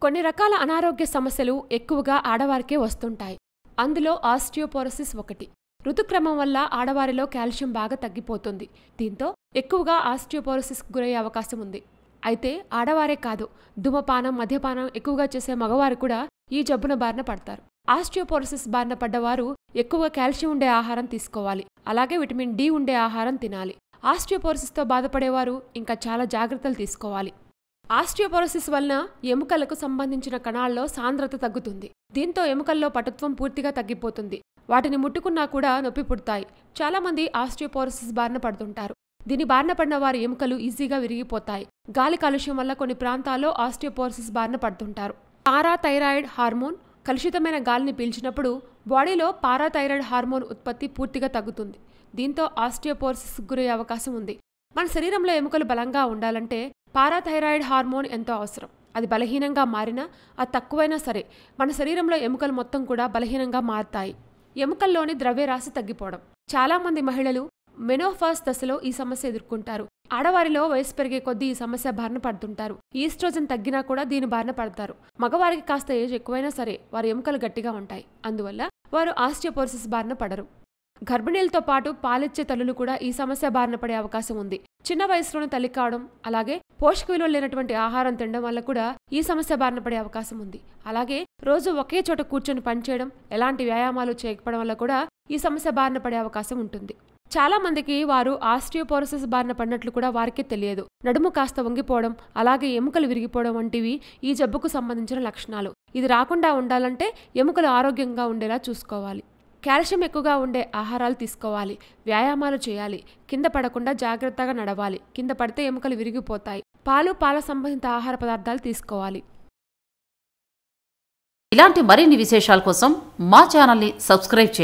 కొన్ని రకాల అనారోగ్య సమస్యలు ఎక్కువగా ఆడవారికే వస్తుంటాయి అందులో ఆస్టియోపోరోసిస్ ఒకటి ఋతుక్రమం వల్ల ఆడవారిలో కాల్షియం బాగా తగ్గిపోతుంది దీంతో ఎక్కువగా ఆస్టియోపోరోసిస్ గురయ్యే అవకాశం ఉంది అయితే ఆడవారే కాదు ధూమపానం మద్యపానం ఎక్కువగా చేసే మగవారు కూడా ఈ జబ్బున బారిన పడతారు ఆస్టియోపోరోసిస్ బారిన పడ్డవారు ఎక్కువగా కాల్షియం ఉండే ఆహారం తీసుకోవాలి అలాగే విటమిన్ డి ఉండే ఆహారం తినాలి ఆస్టియోపోరోసిస్తో బాధపడేవారు ఇంకా చాలా జాగ్రత్తలు తీసుకోవాలి ఆస్టియోపోరోసిస్ వలన ఎముకలకు సంబంధించిన కణాల్లో సాంద్రత తగ్గుతుంది దీంతో ఎముకల్లో పటుత్వం పూర్తిగా తగ్గిపోతుంది వాటిని ముట్టుకున్నా కూడా నొప్పి పుడతాయి చాలామంది ఆస్టియోపోరోసిస్ బారిన పడుతుంటారు దీని బారిన పడిన వారి ఎముకలు ఈజీగా విరిగిపోతాయి గాలి కాలుష్యం వల్ల కొన్ని ప్రాంతాల్లో ఆస్టియోపోరోసిస్ బారిన పడుతుంటారు పారాథైరాయిడ్ హార్మోన్ కలుషితమైన గాలిని పీల్చినప్పుడు బాడీలో పారాథైరాయిడ్ హార్మోన్ ఉత్పత్తి పూర్తిగా తగ్గుతుంది దీంతో ఆస్టియోపోరోసిస్ గురయ్యే అవకాశం ఉంది మన శరీరంలో ఎముకలు బలంగా ఉండాలంటే పారాథైరాయిడ్ హార్మోన్ ఎంతో అవసరం అది బలహీనంగా మారినా అది తక్కువైనా సరే మన శరీరంలో ఎముకలు మొత్తం కూడా బలహీనంగా మారుతాయి ఎముకల్లోని ద్రవ్యరాశి తగ్గిపోవడం చాలామంది మహిళలు మెనోఫాస్ దశలో ఈ సమస్య ఎదుర్కొంటారు ఆడవారిలో వయసు పెరిగే కొద్దీ ఈ సమస్య బారిన పడుతుంటారు ఈస్ట్రోజన్ తగ్గినా కూడా దీని బారిన పడతారు మగవారికి కాస్త ఏజ్ ఎక్కువైనా సరే వారి ఎముకలు గట్టిగా ఉంటాయి అందువల్ల వారు ఆస్టియోపోరోసిస్ బారిన పడరు గర్భిణీలతో పాటు పాలిచ్చే తల్లులు కూడా ఈ సమస్య బారిన పడే అవకాశం ఉంది చిన్న వయసులోనే తల్లి కావడం అలాగే పోషక విలువలు లేనటువంటి ఆహారం తినడం వల్ల కూడా ఈ సమస్య బారిన పడే అవకాశం ఉంది అలాగే రోజు ఒకే చోట కూర్చొని పనిచేయడం ఎలాంటి వ్యాయామాలు చేయకపోవడం వల్ల కూడా ఈ సమస్య బారిన పడే అవకాశం ఉంటుంది చాలా మందికి వారు ఆస్టియోపోరోసిస్ బారిన పడినట్లు కూడా వారికే తెలియదు నడుము కాస్త వంగిపోవడం అలాగే ఎముకలు విరిగిపోవడం వంటివి ఈ జబ్బుకు సంబంధించిన లక్షణాలు ఇది రాకుండా ఉండాలంటే ఎముకలు ఆరోగ్యంగా ఉండేలా చూసుకోవాలి కాల్షియం ఎక్కువగా ఉండే ఆహారాలు తీసుకోవాలి వ్యాయామాలు చేయాలి కింద పడకుండా జాగ్రత్తగా నడవాలి కింద పడితే ఎముకలు విరిగిపోతాయి పాలు పాల సంబంధిత ఆహార పదార్థాలు తీసుకోవాలి ఇలాంటి మరిన్ని విశేషాల కోసం మా ఛానల్ని సబ్స్క్రైబ్ చేయండి